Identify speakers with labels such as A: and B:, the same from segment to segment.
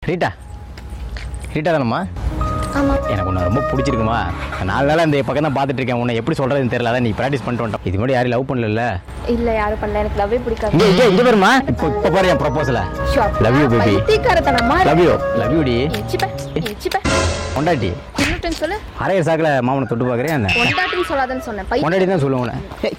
A: Rita Rita தானம்மா
B: ஆமா
A: எனக்கு உன்னை ரொம்ப பிடிச்சிருக்குமா நாலு நாளாக இந்த பக்கம் தான் பார்த்துட்டு இருக்கேன் உன்னை எப்படி சொல்கிறதுன்னு தெரியல அதான் நீ ப்ராக்டிஸ் பண்ணிட்டு வந்துட்டோம் இது மாதிரி யாரும் லவ் பண்ணல
B: இல்ல யாரும் பண்ணல எனக்கு லவ்வே பிடிக்காது
A: இங்கே இங்கே இங்கே பாருமா இப்போ இப்போ பாரு என் ப்ரொபோசலை Love you, baby.
B: பைத்தியக்காரத்தனமா
A: லவ் யூ லவ் யூ டி
B: எச்சிப்ப எச்சிப்ப
A: கொண்டாட்டி
B: இன்னொரு சொல்ல
A: அரையர் சாக்கில் மாமனை தொட்டு பார்க்குறேன் என்ன
B: கொண்டாட்டின்னு சொல்லாதன்னு சொன்னேன் பை
A: கொண்டாடி தான் சொல்லுவேன்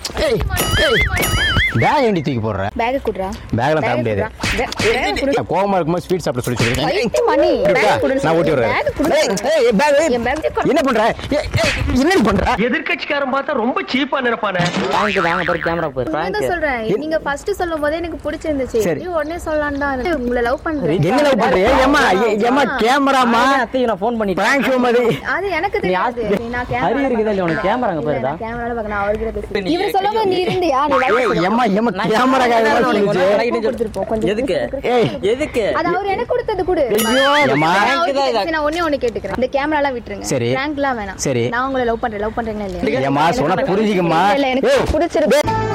A: பேக் ஏண்டி தூக்கி போடுற
B: பேக் குடுறா
A: பேக்லாம் தர முடியாது
B: பேக் குடு
A: கோவமா இருக்கும்போது ஸ்வீட் சாப்பிட சொல்லி சொல்லிருக்கேன்
B: பைத்தியம் மணி
A: இருக்கா?
B: பேக் குடு
A: நான் ஊட்டி விடுறேன்
B: பேக் குடு
A: ஏய், ஏய், bag, ஏய்.
B: என் bag கொடு.
A: என்ன பண்ற ஏய், ஏய், என்னடி பண்ற
C: எதிர்கட்சிக்காரன் பார்த்தா ரொம்ப சீப்பா நினைப்பானே
D: பிராங்க் தாங்க பாரு கேமரா பாரு
B: நான்
D: பிராங்க்
B: தான் சொல்றேன் நீங்க ஃபர்ஸ்ட் சொல்லும் போதே எனக்கு பிடிச்சிருந்துச்சு
A: சரி.
B: இது உடனே சொல்லலாம் தான் இருந்தேன். உங்களை லவ் பண்றேன்
A: என்ன லவ் பண்ற ஏமா ஏமா கேமராமா
D: அத்தைக்கு நான் ஃபோன் பண்ணிட்டேன்
A: பிராங்க் ஷோ மாதிரி
B: அது எனக்கு தெரியாது நான் கேமரா
D: அறிவு இருக்குதா இல்லையா உனக்கு? camera அங்க பாருடா.
B: கேமரால பார்க்க நான் அவர்கிட்ட பேசுறேன் இவர் சொல்லும்போது நீ இருந்தியா நீ live
A: ஏய்
B: சொல்லு.
A: ஏமா ஏமா கேமரா காக சொல்லுச்சு
B: கொடுத்திருப்போம். கொஞ்சம்
D: எதுக்கு
A: ஏய்
D: எதுக்கு
B: அது அவர் எனக்கு கொடுத்தது கொடு
A: ஐயோ, ஏம்மா.
B: நான்
D: Prank தான்
B: அவர்கிட்ட- நான் ஒண்ணே ஒண்ணு கேட்டுக்கிறேன் இந்த கேமராலாம் விட்டுருங்க
A: சரி.
B: பிராங்க்லாம் வேணாம்
A: சரி.
B: நான் உங்களை லவ் பண்றேன் லவ் பண்றீங்களா இல்லையா
A: ஏம்மா, சொன்னா
B: எனக்கு
A: புரிஞ்சுக்கம்மா.
B: இல்ல, இல்ல, எனக்கு
A: ஏய்.
B: பிடிச்சிருக்கு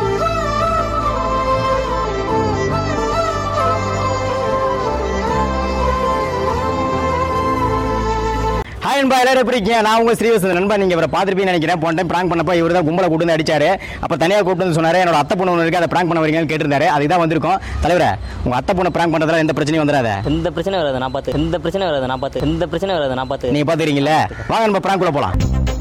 A: ஹாய் நண்பா எல்லாரும் எப்படி இருக்கீங்க நான் உங்க ஸ்ரீவசன் நண்பா நீங்க இவரை பார்த்துருப்பீங்கன்னு நினைக்கிறேன் போன டைம் பிராங்க் பண்ணப்போ இவர் தான் கும்பலை கூட்டு வந்து அடிச்சாரு அப்ப தனியா கூப்பிட்டு வந்து சொன்னாரு என்னோட அத்தை பொண்ணு ஒன்று இருக்கு அதை பிராங்க் பண்ண வரீங்கன்னு கேட்டிருந்தாரு அதுக்கு தான் வந்திருக்கோம் தலைவரே உங்க அத்தை பொண்ணு பிராங்க் பண்றதுல எந்த பிரச்சனையும் வந்துடாத
D: எந்த பிரச்சனை வராது நான் பார்த்து எந்த பிரச்சனை வராது நான் பார்த்து எந்த பிரச்சனை வராது நான் பார்த்து
A: நீங்க பாத்துறீங்கல்ல வாங்க நம்ம பிராங்க் குள்ள போலாம்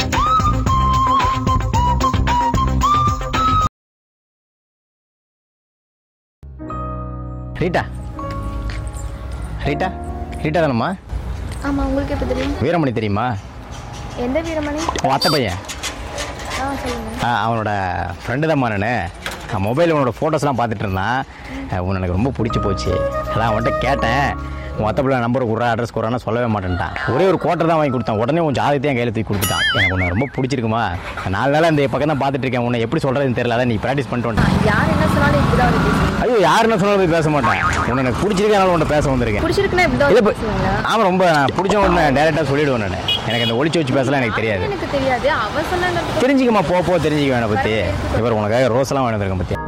A: ரீட்டா ரீட்டா ரீட்டா தானம்மா
B: ஆமா உங்களுக்கு எப்ப தெரியும்
A: வீரமணி தெரியுமா
B: எந்த வீரமணி
A: உன் அத்தை பையன்
B: ஆ சொல்லுங்க
A: ஆ, அவனோட ஃப்ரெண்டு தான் நான் நான் மொபைல் உன்னோட ஃபோட்டோஸ்லாம் பார்த்துட்டு இருந்தான் அஹ், உன்னை எனக்கு ரொம்ப பிடிச்சி போச்சு அதான் அவன்கிட்ட கேட்டேன் உன் அத்தை பிள்ளை நம்பர் கொடுறா அட்ரஸ் கொடுறான்னு சொல்லவே மாட்டேன்ட்டான் ஒரே ஒரு கோட்டை தான் வாங்கி கொடுத்தான் உடனே உன் ஜாதகத்தையும் கையில் தூக்கி கொடுத்துட்டான் எனக்கு உன்னை ரொம்ப பிடிச்சிருக்குமா நாலு நாளாக இந்த பக்கம் தான் பார்த்துட்டு இருக்கேன் உன்னை எப்படி சொல்கிறதுன்னு தெரியல அதான் நீ ப்ராக்டிஸ் பண்ணிட்டு வந்துட்டேன்.
B: நான் யார் என்ன சொன்னாலும் இப்படிதான் வந்து பேசுவீங்க
A: ஐயோ யார் என்ன சொன்னாலும் போய் பேச மாட்டேன் உன்னை எனக்கு பிடிச்சிருக்கே அதனால உன்னை பேச வந்திருக்கேன்
B: பிடிச்சிருக்குன்னா இப்படிதான்
A: இல்லை
B: வந்து பேசுவீங்களா
A: ஆமாம் ரொம்ப பிடிச்ச உடனே டேரெக்டாக சொல்லிவிடுவேன் நான் எனக்கு இந்த ஒளிச்சு வச்சு பேசலாம் எனக்கு தெரியாது
B: எனக்கு தெரியாது அவன் சொன்னா
A: தெரிஞ்சுக்கமா போ போ தெரிஞ்சுக்க வேணை பற்றி இவர் உனக்காக ரோஸ்லாம் வேணும் இருக்கேன் பற்றி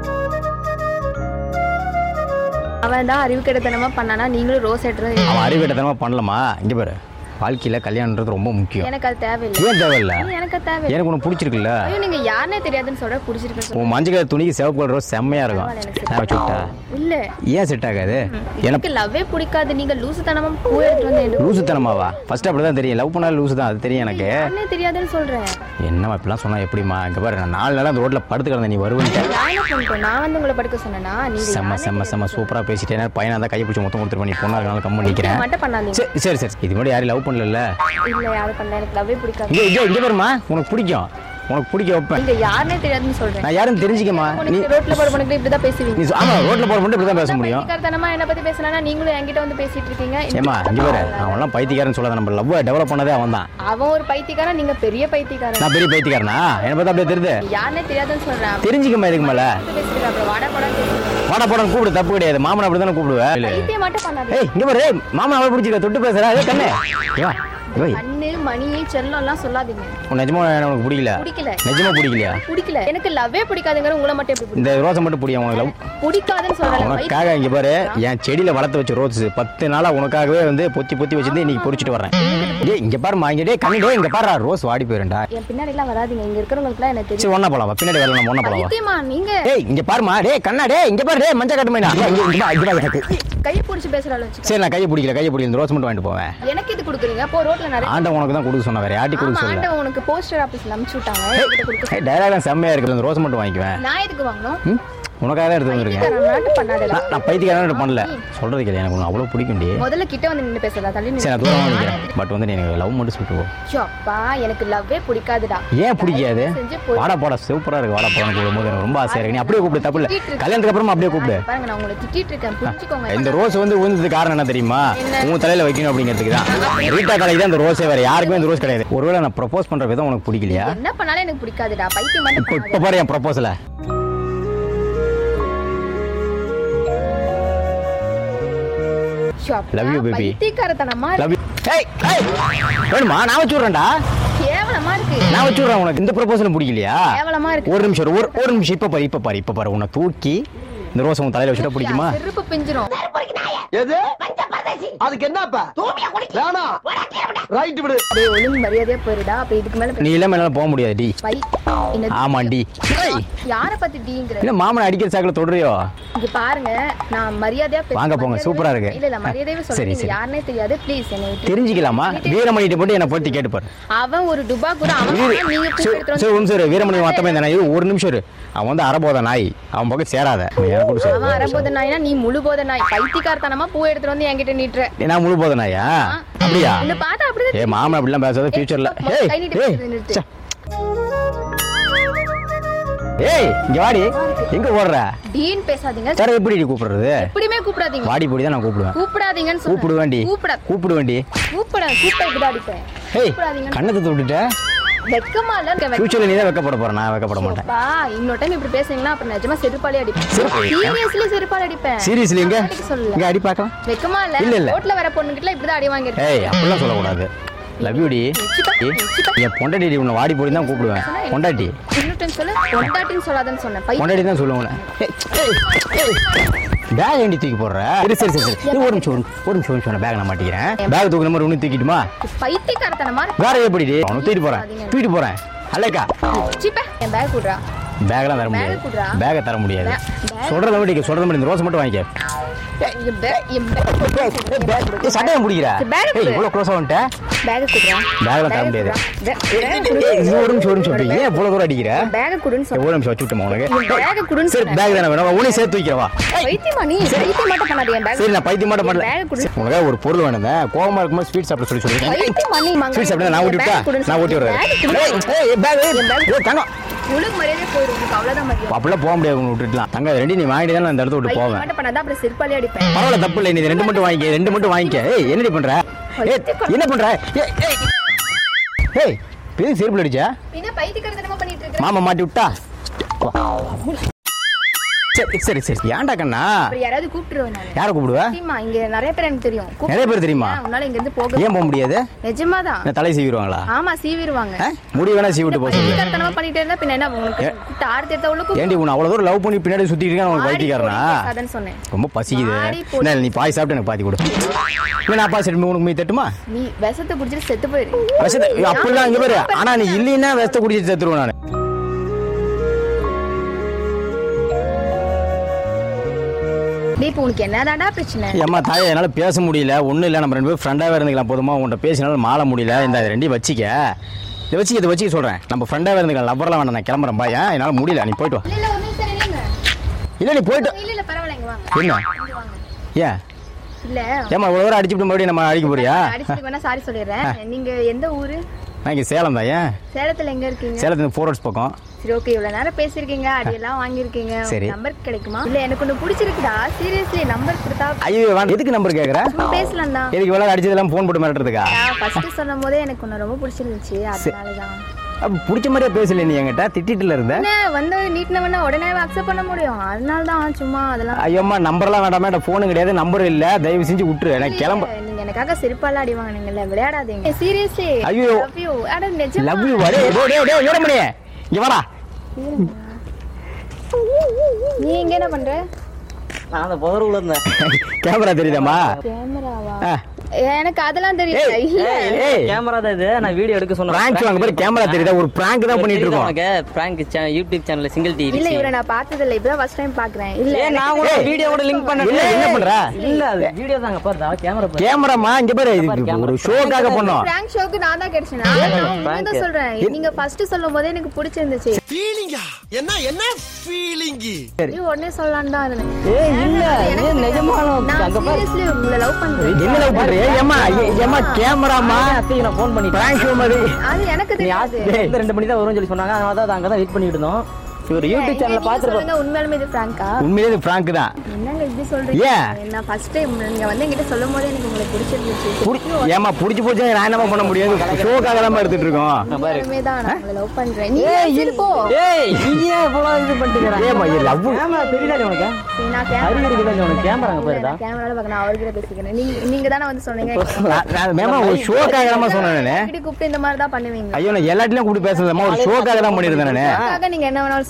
B: அவன் தான் அறிவு கெடுத்தனமா பண்ணானா நீங்களும் ரோஸ் எடுத்து
A: அவன் அறிவிட்டத்தனமா பண்ணலமா இங்க பாரு வாழ்க்கையில கல்யாணம்ன்றது ரொம்ப முக்கியம்
B: எனக்கு அது தேவையில்லை
A: ஏன் தேவையில்ல
B: எனக்கு அது தேவை
A: எனக்கு உனக்கு பிடிச்சிருக்குல்ல
B: ஐயோ நீங்க யாருனே தெரியாதுன்னு சொல்ற பிடிச்சிருக்குன்னு சொல்ற
A: உன் மஞ்சள் கலர் துணிக்கு சிவப்பு கலர் ரோஸ் செம்மையா இருக்கும் நான் வச்சு விட்டா
B: இல்ல
A: ஏன் செட் ஆகாது எனக்கு
B: எனக்கு லவ்வே பிடிக்காது நீங்க லூசுத்தனமா பூ எடுத்து வந்து
A: லூசுத்தனமாவா ஃபர்ஸ்ட் அப்படிதான் தெரியும் லவ் பண்ணாலும் லூசு தான் அது தெரியும் எனக்கு
B: யாருனே தெரியாதுன்னு சொல்றேன்
A: என்னம்மா இப்படிலாம் சொன்னா எப்படிம்மா இங்க பாரு நான் நாலு நாள் அந்த ரோட்ல படுத்து கிடந்தேன் நீ வருவன்ட்டு
B: நான் என்ன பண்ணிட்டேன் நான் வந்து உங்களை படுக்க சொன்னேனா நீங்க
A: செம்ம
B: யாருனே
A: செம்ம செம்ம சூப்பரா பேசிட்டேன் பையனா தான் கையை பிடிச்சி மொத்தம் கொடுத்துருப்பேன் நீ பொண்ணா இருக்கனால கம்மி நிக்கிறேன்
B: மட்டும் பண்ணாதீங்க
A: சரி சரி சரி இது மாதிரி யாரையும் லவ் பண்ணல
B: இல்ல யாரும் பண்ணல எனக்கு லவ்வே பிடிக்காது
A: இங்க இங்க இங்க பாருமா உனக்கு பிடிக்கும் உனக்கு பிடிக்க வைப்பேன்
B: நீங்க யாருனே தெரியாதுன்னு சொல்றேன்
A: நான் யாரும் தெரிஞ்சுக்கமா நீ
B: உனக்கு ரோட்ல போற பொண்ணுக்கு இப்படிதான் பேசுவீங்க
A: நீ சொ- ஆமா ரோட்ல போற மட்டும் இப்படி தான் பேச முடியும்
B: பைத்தியக்காரத்தனமா என்ன பத்தி பேசலனா நீங்களும் என்கிட்ட வந்து பேசிட்டு இருக்கீங்க
A: ஏமா இங்க பாரு அவன்லாம் பைத்தியக்காரன் சொல்லாத நம்ம லவ் டெவலப் பண்ணதே அவன் தான்
B: அவன் ஒரு பைத்தியக்காரன் நீங்க பெரிய பைத்தியக்காரன்
A: நான் பெரிய பைத்தியக்காரனா என்ன பார்த்தா அப்படியே தெரியுது
B: யாருனே தெரியாதுன்னு சொல்றேன்
A: தெரிஞ்சுக்கமா இதுக்கு மேல
B: பேசிட்டு அப்புறம் வாடா போடா
A: வாடா போட கூப்பிடு தப்பு கிடையாது மாமன் அப்படி தானே கூப்பிடுவேன் இல்ல.
B: பைத்தியம் மட்டும் பண்ணாதீங்க
A: ஏய் இங்க பாரு ஏய், மாமன் அவளை பிடிச்சிக்க தொட்டு பேசுறா ஏ கண்ணே ஏவா ஏய்
B: கண்ணு மணி செல்லம் எல்லாம் சொல்லாதீங்க
A: உன் நிஜமா உனக்கு பிடிக்கல
B: பிடிக்கல
A: நிஜமா பிடிக்கலையா
B: பிடிக்கல எனக்கு லவ்வே பிடிக்காதுங்கிற உங்களை மட்டும் எப்படி பிடிக்கும்
A: இந்த ரோசை மட்டும் பிடிக்கும் உனக்கு லவ்
B: பிடிக்காதுன்னு சொல்றேன்
A: உனக்காக இங்க பாரு என் செடியில வளர்த்து வச்ச ரோஸ் பத்து நாளா உனக்காகவே வந்து பொத்தி பொத்தி வச்சிருந்து இன்னைக்கு பொறிச்சிட்டு வரேன் டேய் இங்க பாருமா இங்க டேய் கண்ணு டேய் இங்க பாரு ரோஸ் வாடி போயிருண்டா
B: என் பின்னாடி எல்லாம் வராதீங்க இங்க இருக்கிறவங்களுக்குலாம் எனக்கு தெரியும்
A: சரி ஒண்ணா போலாம் வா. பின்னாடி வரலாம் ஒண்ணா போலாம் வா.
B: பைத்தியமா நீங்க
A: டேய் இங்க பாருமா டேய் கண்ணா டேய் இங்க பாரு டேய் மஞ்சள் கட்டு மைனா இங்க இங்க வா, இங்க வா எனக்கு
B: கையை பிடிச்சி பேசுறாள் வச்சுக்க
A: சரி நான் கையை பிடிக்கல கையை பிடிக்கல இந்த ரோஸ் மட்டும் வாங்கிட்டு போவேன்
B: எனக்கு இது கொடுக்குறீங்க அப்போ ரோட்ல நிறைய
A: ஆண்ட உனக்கு தான் கொடுக்க சொன்ன வேற யார்ட்டி கொடுக்க
B: ஆமா
A: சொல்ல
B: ஆண்டவன் உனக்கு போஸ்டர் ஆபீஸ்ல அனுப்பிச்சு விட்டாங்க என்கிட்ட கொடுக்க
A: ஏய் டயலாக் செம்மையா இருக்கு இந்த ரோஸ் மட்டும் வாங்கிக்குவேன்
B: நான் எதுக்கு வாங்கணும்
A: ம் உனக்காக தான் எடுத்து வந்திருக்கேன்
B: பைத்தியக்காரன் பண்ணாதடா
A: நான் நான் பைத்தியக்காரன் பண்ணல சொல்றது கேளு எனக்கு உன்னை அவ்வளோ பிடிக்கும்டி
B: முதல்ல கிட்ட வந்து நின்னு பேசலாம் தள்ளி
A: சரி நான் தூரமாக நிற்கிறேன் பட் வந்து நீ எனக்கு லவ் மட்டும் சொல்லிட்டு போ
B: நின்னு அப்பா எனக்கு லவ்வே பிடிக்காதுடா
A: ஏன் பிடிக்காது
B: செஞ்சு போய்
A: வாடா போடா சூப்பரா இருக்கு வாடா போடா கூப்பிடும்போது எனக்கு ரொம்ப ஆசையா இருக்கு நீ அப்படியே கூப்பிடு தப்பு இல்ல
B: திட்டிட்டு இருக்க.
A: கல்யாணத்துக்கு அப்புறமா அப்படியே கூப்பிடு
B: பாருங்க நான் உங்களை திட்டிட்டு இருக்கேன் புரிஞ்சுக்கோங்க
A: இந்த ரோஸ் வந்து விழுந்தது காரணம் என்ன தெரியுமா
B: என்ன?
A: உன் தலையில வைக்கணும் அப்படிங்கிறதுக்கு தான் ரீட்டா தலைக்கு தான் இந்த ரோஸே வேற யாருக்குமே இந்த ரோஸ் கிடையாது ஒருவேளை நான் ப்ரப்போஸ் பண்ற விதம் உனக்கு பிடிக்கலையா
B: என்ன பண்ணாலும் எனக்கு பிடிக்காதுடா பைத்தியம் மட்டும்
A: இப்போ இப்போ பாரு என் ப்ரப்போசல Love you, baby.
B: பைத்தியக்காரத்தனமா
A: லவ் யூ ஏய் ஏய் வேணுமா நான் வச்சு விட்றேன்டா
B: கேவலமா இருக்கு
A: நான் வச்சு விட்றேன் உனக்கு இந்த ப்ரப்போசலும் பிடிக்கலையா
B: கேவலமா இருக்கு
A: ஒரு நிமிஷம் இரு, ஒரு ஒரு நிமிஷம் இப்போ பாரு இப்போ பாரு இப்போ பாரு உன்னை தூக்கி இந்த ரோஸ் உன் தலையில வச்சுட்டா பிடிக்குமா
B: செருப்பு பிஞ்சிரும்
C: எது அதுக்கு என்னப்பா வேணாம் ரைட் விடு
B: டேய் ஒழுங்கு மரியாதையா போயிருடா அப்ப இதுக்கு மேல
A: நீ இல்லாம என்னால போக முடியாது டி
B: பை என்ன
A: ஆமாண்டி ஏய்,
B: யார பத்தி டீங்கிற
A: என்ன மாமனை அடிக்கிற சாக்கில் தொடுறியோ
B: இங்க பாருங்க நான் மரியாதையா பேசுறேன்.
A: வாங்க போங்க,
B: மரியாதையா-
A: சூப்பரா இருக்கு.
B: இல்ல இல்ல மரியாதையா
A: சரி,
B: சொல்றேன்
A: சரி.
B: யாருனே தெரியாது ப்ளீஸ் என்னை விட்டு
A: தெரிஞ்சுக்கலாமா வீரமணிகிட்ட போட்டு என்னை பத்தி கேட்டுப்பாரு
B: அவன் ஒரு டுபா கூட அவன்
A: இரு.
B: சொன்னா நீங்க கூப்பிட்டு
A: சரி,
B: எடுத்துட்டு
A: சரி
B: வந்து-
A: ஒரு நிமிஷம் இரு. வீரமணி மொத்தமே தானே இது ஒரு நிமிஷம் இரு அவன் வந்து அறபோத நாய் அவன் பக்கம் சேராத எனக்கு கூட
B: அவன்
A: சரி
B: அரபோத நாய்னா நீ முழு போத நாய் பைத்தியக்காரத்தனமா பூ எடுத்துட்டு வந்து என்கிட்ட நீட்டுற
A: நான் முழு போத நாயா அப்படியா
B: இந்த பார்த்தா அப்படிதான்
A: ஏ மாமன் அப்படிலாம் பேசாத ஃபியூச்சர்ல
B: முதல்ல
A: ஏய்
B: கை நீட்டி
A: ஏய்
B: பேசுறது நிறுத்து.
A: ச்சே. ஏய் இங்க வாடி எங்க ஓடுற
B: டீன் பேசாதீங்க
A: வேற எப்படி கூப்பிடுறது
B: எப்படியுமே கூப்பிடாதீங்க
A: வாடி பொடி தான் நான் கூப்பிடுவேன்
B: கூப்பிடாதீங்கன்னு சொல்றேன்.
A: கூப்பிடுவேண்டி
B: கூப்பிட
A: கூப்பிடுவேண்டி
B: கூப்பிட கூப்பிட இப்படி அடிப்பேன்
A: ஏய்
B: கூப்பிடாதீங்கன்னு
A: கண்ணத்தை தொட்டுட்ட
B: வெக்கமா இல்ல இருக்க வெக்க-
A: ஃபியூச்சர்ல நீ தான் வைக்கப்பட போற நான் வைக்கப்பட மாட்டேன்
B: பா இன்னொரு டைம் இப்படி பேசுனீங்கன்னா அப்புறம் நிஜமா செருப்பாலே அடிப்பேன்
A: செருப்பு?
B: சீரியஸ்லி செருப்பாலே அடிப்பேன்
A: சீரியஸ்லி எங்க
B: நான் அடிக்க சொல்லல
A: இங்க அடி பார்க்கலாம்
B: வெக்கமா இல்ல
A: இல்ல, இல்ல.
B: ரோட்ல வர பொண்ணுகிட்ட இப்படிதான் அடி வாங்கிருக்கேன்
A: ஏய் அப்படிலாம் சொல்லக்கூடாது லவ் யூடி என் பொண்டாட்டி உன்னை வாடி போடி தான் கூப்பிடுவேன் பொண்டாட்டி
B: இன்னொரு டைம் சொல்லு பொண்டாட்டின்னு சொல்லாதன்னு சொன்னேன் பை
A: பொண்டாட்டி தான் சொல்லுவேன் பேக் ஏண்டி தூக்கி போடுற சரி சரி சரி சரி இது ஒரு நிமிஷம் ஒரு நிமிஷம், ஒரு நிமிஷம் ஒரு நிமிஷம் பேக் நான் மாட்டிக்கிறேன் பேக் தூக்குற மாதிரி ஒன்று தூக்கிட்டுமா
B: பைத்தியக்காரத்தனமா
A: வேற எப்படி அவனை தூக்கிட்டு போறேன் தூக்கிட்டு போறேன் அல்லக்கா
B: சிப்ப என் பேக் விடுறா
A: பேக்கெல்லாம் தர முடியாது
B: Bag குடுறா.
A: பேக்கை தர முடியாது
B: Bag- bag.
A: சொல்றத மட்டும் சொல்றத மட்டும் இந்த ரோஸ் மட்டும் வாங்கிக்க
B: என் bag- என் bag
A: ஏய், சட்டையை பிடிக்கிற
B: சரி, bag
A: ஏய்
B: கொடு.
A: இவ்வளோ க்ளோஸாக வந்துட்ட
B: பேக் குடுறா
A: பேக்ல தர
B: Bag
A: முடியாது
B: குடுறா. Bag- bag குடு.
A: ஏய், இது ஒரு நிமிஷம் ஒரு நிமிஷம் அப்படி ஏன் இவ்வளோ தூரம் அடிக்கிற
B: பேக் குடுன்னு
A: ஏய்,
B: சொன்னேன்
A: ஒரு நிமிஷம் வச்சு விட்டுமா உனக்கு
B: பேக் குடுன்னு
A: சரி
B: சொன்னேன்
A: பேக் தானே வேணும் உன்னையும் சேர்த்து வைக்கிறவா
B: பைத்தியமா நீ பைத்தியம் மட்டும் பண்ணாத என் பேக்
A: சரி நான் பைத்தியம் மாட்ட
B: என் bag
A: மாட்டேன்
B: குடு.
A: சரி, உனக்காக ஒரு பொருள் வேணும் கோவமா இருக்கும்போது ஸ்வீட் சாப்பிட சொல்லி சொல்லிருக்கேன்
B: பைத்தியமா நீ மங்க
A: ஸ்வீட் சாப்பிட நான் ஊட்டி விட்டா
B: bag குடுன்னு
A: நான் ஊட்டி விடுறேன்
B: bag குடு.
A: ஏய், ஏய், பேக்
B: என் bag
A: ஏய், தங்கம்
B: உனக்கு மரியாதை போயிடும் உனக்கு அவ்வளவுதான் மரியாதை
A: அப்படிலாம் போக முடியாது உன்னை விட்டுட்டுலாம் தங்க ரெண்டு நீ வாங்கிட்டு தான் நான் இந்த இடத்த விட்டு
B: பைத்தியம்
A: போவேன்
B: மட்டும் பண்ணாதான் அப்புறம் செருப்பாலே அடிப்பேன்
A: பரவாயில்ல தப்பு இல்லை நீ இது ரெண்டு மட்டும் வாங்கிக்க ரெண்டு மட்டும் வாங்கிக்க ஏய் என்னடி பண்ற ஏய் என்ன பண்ற ஏய் ஏய் ஏய் பெரிய செருப்பு அடிச்சா
B: பின்ன பைத்தியக்காரத்தனமா பண்ணிட்டு இருக்க
A: மாமா மாட்டி விட்டா சரி சரி சரி ஏன்டா கண்ணா
B: அப்புறம் யாராவது கூப்பிட்டுருவேன் நான்
A: யாரை கூப்பிடுவ
B: சத்தியமா இங்க நிறைய பேர் எனக்கு தெரியும் கூப்பிட்டு
A: நிறைய பேர் தெரியுமா
B: உன்னால இங்க இருந்து போக
A: ஏன் போக முடியாது
B: நிஜமாதான்
A: என்ன தலை சீவிடுவாங்களா
B: ஆமா சீவிடுவாங்க
A: ஆ? முடி வேணா சீவி விட்டு போக சொல்லு
B: பைத்தியக்காரத்தனமா பண்ணிட்டே இருந்தா பின்ன என்ன உங்களுக்கு கூப்பிட்டு ஆர்த்தி எடுத்தவளுக்கு
A: ஏண்டி உன்னை அவ்வளோ தூரம் லவ் பண்ணி பின்னாடி சுத்திட்டு இருக்கேன் உனக்கு பைத்தியக்காரனா
B: அதான் சொன்னேன்
A: ரொம்ப பசிக்குது
B: மாடி போடு.
A: என்ன நீ பாய் சாப்பிட்டு எனக்கு பாத்தி கொடு இல்லை நான் பாய் சாப்பிட்டு உனக்கு மீ தட்டுமா
B: நீ விஷத்தை குடிச்சிட்டு செத்து போயிரு
A: விஷத்தை அப்படிலாம் இங்க பாரு ஆனா நீ இல்லைன்னா விஷத்தை குடிச்சிட்டு செத்துருவேன் நான்
B: டேய் இப்போ உனக்கு என்னதாடா பிரச்சனை
A: ஏம்மா தாயை என்னால் பேச முடியல ஒன்றும் இல்லை நம்ம ரெண்டு பேரும் ஃப்ரெண்டாகவே இருந்துக்கலாம் போதுமா உன்கிட்ட பேசினாலும் மாற முடியல இந்த இது ரெண்டையும் வச்சிக்க இதை வச்சு இதை வச்சுக்க சொல்கிறேன் நம்ம ஃப்ரெண்டாகவே இருந்துக்கலாம் லவ்வர்லாம் வேண்டாம் நான் கிளம்புறேன் பா ஏன் என்னால் முடியல நீ போயிட்டு வா
B: இல்ல இல்ல ஒரு நிமிஷம் நில்லுங்க.
A: இல்லை நீ போயிட்டு
B: இல்ல இல்ல பரவாயில்ல இங்க வாங்க
A: என்ன
B: இங்க வாங்க
A: ஏன்
B: இல்ல
A: ஏம்மா இவ்வளோ தூரம் அடிச்சுட்டு மறுபடியும் நம்ம அடிக்க போறியா
B: அடிச்சுட்டு வேணா சாரி சொல்லிடுறேன் நீங்க எந்த ஊரு
A: நான் இங்கே சேலம் தான் ஏன்
B: சேலத்துல எங்க இருக்கீங்க
A: சேலத்து ஃபோர் ஹவர்ஸ் பக்கம்
B: சரி ஓகே இவ்வளவு நேரம் பேசிருக்கீங்க அடியெல்லாம் வாங்கியிருக்கீங்க
A: சரி.
B: நம்பர் கிடைக்குமா இல்ல எனக்கு ஒண்ணு பிடிச்சிருக்குடா சீரியஸ்லி நம்பர் கொடுத்தா
A: ஐயோ வேண்டாம் எதுக்கு நம்பர் கேட்குற
B: சும்மா பேசலாம் தான்
A: எதுக்கு இவ்வளோ அடிச்சதெல்லாம் ஃபோன் போட்டு மிரட்டுறதுக்கா
B: ஃபர்ஸ்ட் சொல்லும் போதே எனக்கு ஒண்ணு ரொம்ப பிடிச்சிருந்துச்சு அதனாலதான்
A: அப்போ பிடிச்ச மாதிரியே பேசல நீ என்கிட்ட திட்டிட்டுல இருந்த
B: என்ன வந்து நீட்னவன உடனே அக்செப்ட் பண்ண முடியும் அதனால தான் சும்மா அதெல்லாம்
A: ஐயோம்மா நம்பர்லாம் வேண்டாமே என்கிட்ட ஃபோனு கிடையாது நம்பர் இல்லை தயவு செஞ்சு விட்டுரு எனக்கு கிளம்ப
B: இல்ல, நீங்க எனக்காக செருப்பால அடி வாங்குனீங்கல்ல விளையாடாதீங்க சீரியஸ்லி
A: ஐயோ.
B: லவ் யூ அட நிஜமா
A: லவ் யூ வரே டேய் டேய் டேய் யோரமணி இங்க வாடா
B: நீ இங்க என்ன பண்ற
D: நான் அந்த புதருக்குள்ள இருந்தேன்
A: கேமரா தெரியுதாம்மா
B: கேமராவா
A: ஆ.
B: எனக்கு அதெல்லாம் தெரியல
A: ஏய்,
B: இல்ல
A: ஏய்
D: கேமரா தான் இது நான் வீடியோ எடுக்க சொன்னேன்
A: பிராங்க் வாங்க பாரு கேமரா தெரியுதா ஒரு பிராங்க் தான் பண்ணிட்டு இருக்கோம்
D: உனக்கு பிராங்க் யூடியூப் சேனல்ல சிங்கிள் டி
B: இல்ல இவரை நான் பார்த்தது இல்ல இப்பதான் ஃபர்ஸ்ட் டைம் பாக்குறேன் இல்ல
D: ஏய் நான் கூட
A: ஏய்.
D: வீடியோ கூட லிங்க் பண்ணேன்
A: இல்ல, என்ன பண்ற?
D: இல்ல அது வீடியோ தாங்க பாருடா கேமரா பாரு
A: கேமராமா இங்க பாரு இது ஒரு ஷோக்காக பண்ணோம்
B: பிராங்க் ஷோக்கு நான் தான் கிடைச்சேன் நான் நான் உண்மையை தான் சொல்றேன் நீங்க ஃபர்ஸ்ட் சொல்லும் போதே எனக்கு பிடிச்சிருந்துச்சு
C: ஃபீலிங்கா என்ன என்ன ஃபீலிங்கி
B: இது உடனே சொல்லலாம்னு தான் இருந்தேன்
D: ஏய் இல்ல
B: எனக்கு
D: ஏய் நிஜமாலும்
B: நான்
D: அங்க பாரு
B: சீரியஸ்லி உங்களை லவ் பண்றேன்
A: என்ன லவ் பண்றிய ஏமா ஏமா கேமராமா
D: அத்தைக்கு நான் ஃபோன் பண்ணிட்டேன்
A: பிராங்க் ஷோ மாதிரி
B: அது எனக்கு
D: நீ
B: தெரியாது
D: ஆஸ்பத்திரி வந்து ரெண்டு மணி தான் வரும்னு சொல்லி சொன்னாங்க அதனால தான் அங்கே தான் வெயிட் பண்ணிட்டு இருந்தோம் இவர் யூடியூப் சேனல்ல
B: நீங்க
D: பார்த்துருப்போம்
B: சொல்லுங்க உண்மையாலுமே இது பிராங்கா
A: உண்மையிலே இது பிராங்க் தான்
B: என்னங்க இப்படி சொல்றீங்க
A: ஏன்?
B: நான் ஃபர்ஸ்ட் டைம் நீங்க வந்து என்கிட்ட சொல்லும் போதே எனக்கு உங்களுக்கு பிடிச்சிருந்துச்சு
A: புடி ஏமா புடிச்சு போச்சு நான் என்னமா பண்ண முடியாது ஷோக்காக தான் எடுத்துட்டு இருக்கோம்
B: உண்மையாலுமே தான் நான் உங்களை லவ் பண்றேன் நீங்க சரி போ
D: ஏய் நீ ஏன் இவ்வளவு இது பண்ணிட்டு
A: ஏமா இது லவ்
D: கேமரா தெரியல உனக்கு
B: சரி, நான்
D: அறிவு
B: கேமரா
D: இருக்குதா உனக்கு கேமராங்க பாருடா
B: கேமரால பார்க்க நான் அவர்கிட்ட பேசிக்கிறேன் நீங்க நீங்க தானே வந்து சொன்னீங்க
A: மேமா ஒரு ஷோக்காக தான் சொன்னேன் நானு
B: அடிக்கடி கூப்பிட்டு இந்த மாதிரி தான் பண்ணுவீங்க
A: ஐயோ நான் எல்லாத்தையும் கூப்பிட்டு பேசுறதுமா ஒரு ஷோக்காக தான் பண்ணியிருந்தேன் நானு
B: அதுக்காக நீங்க என்ன வேணாலும்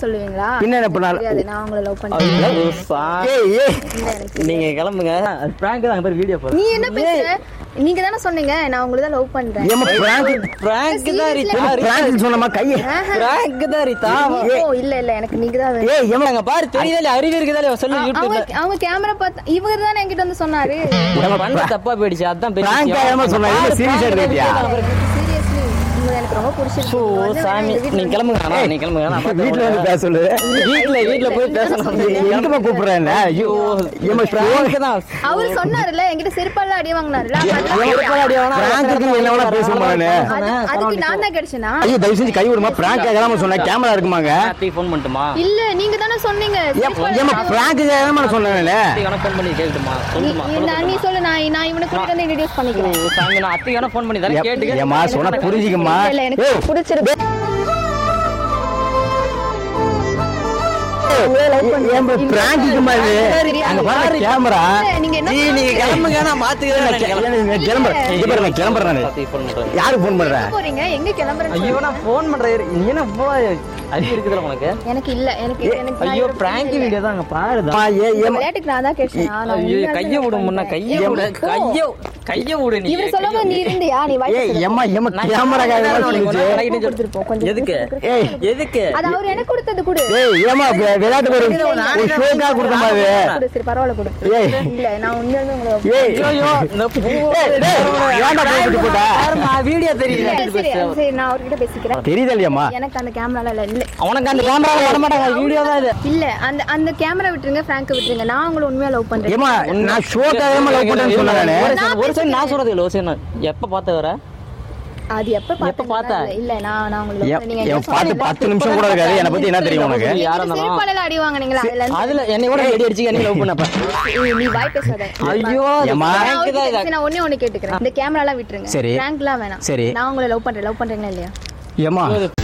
B: சொல்லுவீங்களா
A: பின்ன என்ன பண்ணாலும்
B: தெரியாது நான் உங்களை லவ் பண்ணேன்
D: ஐயோ, சா-
A: ஏய் ஏய்
B: இல்ல எனக்கு
D: நீங்க கிளம்புங்க பிராங்க் தான் பேர் வீடியோ
B: நீ என்ன பேசுற நீங்க தானே சொன்னீங்க நான் உங்களை தான் லவ் பண்றேன்
A: ஏமா பிராங்க்
D: பிராங்க் தான் ரீதா
A: பிராங்க் சொன்னமா கையை
D: பிராங்க் தான் ரீதா
B: ஓ இல்ல இல்ல எனக்கு நீங்க தான் வேணும்.
A: ஏய் ஏமா
D: அங்க பாரு தெரியுதா அறிவு இருக்குதா சொல்லு
B: அவங்க
D: யூடியூப்ல
B: அவங்க கேமரா பார்த்து இவங்க தானே என்கிட்ட வந்து சொன்னாரு
D: பண்ண தப்பா போயிடுச்சு அதான் பெரிய
A: பிராங்க்
D: விஷயம்.
A: ஆகாம சொன்னா இல்ல சீரியஸா இருக்கியா
B: சீரியஸ்லி உங்களை எனக்கு ரொம்ப பிடிச்சிருக்கு
D: ஓ
B: நீங்க வந்து
D: சாமி
B: எங்க வீட்டுல
D: நீ கிளம்புங்க அண்ணா, நீ கிளம்புங்க நான் பார்த்து
A: வீட்ல வந்து பேச சொல்லு
D: வீட்ல வீட்ல போய் பேசணும்
A: எங்கம்மா கூப்பிடுறேன் ஐயோ ஏமா
D: பிராங்க் தான்
B: அவரு சொன்னாருல்ல என்கிட்ட செருப்பால அடி வாங்கினாருல அப்ப அதெல்லாம்
D: எவ்வளவு அடி வாங்கினா
A: பிராங்க்கு என்ன வேணா பேசுமா நானு
B: அது- அதுக்கு நான் தான் கிடைச்சேனா
A: ஐயோ தயவு செஞ்சு கை விடுமா பிராங்க் ஆகாம சொன்னா கேமரா இருக்குமாங்க
D: அத்தைக்கு ஃபோன் பண்ணட்டுமா
B: இல்ல நீங்க தானே சொன்னீங்க செருப்பால
A: ஏமா
B: அடி
A: பிராங்க் ஆகாம நான் சொன்னேன்
D: அத்தைக்கு வேணா ஃபோன் பண்ணி கேட்டுமா சொல்லுமா
B: நீ- நான் நீ சொல்லு நான் நான் இவனை கூட்டிட்டு வந்து இன்ட்ரோடியூஸ் பண்ணிக்கிறேன்
D: சாமி நான் அத்தைக்கு வேணா ஃபோன் பண்ணி தரேன் கேட்டுக்க
A: ஏமா சொன்னா புரிஞ்சுக்கமா
B: இல்ல எனக்கு
A: ஏய்
B: பிடிச்சிருக்கு
A: பிராங்கிக்குமா இது அங்க பாருங்க கேமரா
B: நீங்க என்ன
D: நீ நீங்க கிளம்புங்க நான் பாத்துக்கிறேன்
A: கிளம்புறேன் இங்க பாரு நான் கிளம்புறேன் நானு
D: அத்தைக்கு ஃபோன் பண்றேன்
A: யாருக்கு ஃபோன் பண்றேன்
B: போறீங்க எங்க கிளம்புறேன்னு
D: ஐயோ நான் ஃபோன் பண்றேன் நீ என்ன போ அறிவு இருக்குதுல உனக்கு
B: எனக்கு இல்ல எனக்கு எனக்கு நான்
D: ஐயோ
B: இவரை
D: பிராங்க்
B: பிடிக்கல.
D: வீடியோ தான் அங்க பாருடா
A: அம்மா, ஏ ஏமா
B: விளையாட்டுக்கு நான் தான் கேட்டேன் நான்
D: ஐயோ
B: உண்மையாலுமே
D: கைய விடு
B: love
D: முன்ன
B: பண்றேன்.
D: கைய
B: ஏய்,
D: விடு
B: போ.
D: கைய கைய விடு நீ
B: இவர் சொல்லும் போது நீ இருந்தியா நீ வாய்
A: ஏய்
B: பேசுறது.
A: ஏமா ஏமா
D: நான்
A: கேமரா
D: கேமரா
A: காரணமா
D: உனக்கு
A: சொல்லுச்சு
D: நான் கைட்டு
B: கொடுத்திருப்போம், கொஞ்சம்
D: எதுக்கு
A: ஏய்
D: எதுக்கு
B: அது அவர் எனக்கு கொடுத்தது கொடு
A: ஏய் ஏமா வி- விளையாட்டு ஒரு ஒரு ஷோக்கா கொடுத்தமா அது
B: கொடு சரி பரவாயில்ல கொடு
A: ஏய்
B: இல்ல நான் உண்மையாலுமே உங்களை
A: ஏய்
D: ஐயோ இந்த பூ
A: ஏய், டேய், ஏன்டா பேசிட்டு போட்ட?
D: வீடியோ
B: இல்ல,
D: தெரியல
B: சரி சரி நான் அவர்கிட்ட பேசிக்கிறேன்
A: தெரியுதா இல்லையாம்மா
B: எனக்கு அந்த கேமரால இல்ல இல்ல
D: உனக்கு அந்த கேமரா வர மாட்டாங்க வீடியோ தான் இது
B: இல்ல அந்த அந்த கேமரா விட்டுருங்க பிராங்க் விட்டுருங்க நான் உங்களை உண்மையா லவ் பண்றேன்
A: ஏமா நான் ஷோக்காக லவ் பண்றேன்னு சொன்னேன் நானு
D: ஒரு second, ஒரு செகண்ட் நான் சொல்றது இல்ல ஒரு second. எப்ப பார்த்த வர
B: அது எப்ப
D: எப்ப
B: பார்த்தா
D: பார்த்த?
B: இல்ல நான் நான் உங்களை love
A: என்
B: பண்ணேன். நீங்க
A: என்
B: என்ன
A: பார்த்து
B: சொன்னீங்க?
A: பத்து நிமிஷம் கூட இருக்காது என்னை பத்தி என்ன தெரியும் உனக்கு
D: யாரா
B: என்கிட்ட
D: இருந்தாலும்
B: செருப்பால அடி வாங்குனீங்களா அதுல இருந்து
D: அதுல என்னை கூட ரெடி அடிச்சு என்ன லவ் பண்ணப்ப
B: நீ- நீ வாய் பேசாத
D: ஐயோ அது
A: ஏம்மா.
B: நான்
D: prank
B: அவர்கிட்ட
D: தான் இது.
B: சரி, நான் ஒண்ணே ஒண்ணு கேட்டுக்கிறேன் இந்த கேமரா எல்லாம் விட்டுருங்க
A: சரி.
B: பிராங்க்லாம் வேணாம்
A: சரி.
B: நான் உங்களை லவ் பண்றேன் லவ் பண்றீங்களா இல்லையா
A: ஏமா
D: இது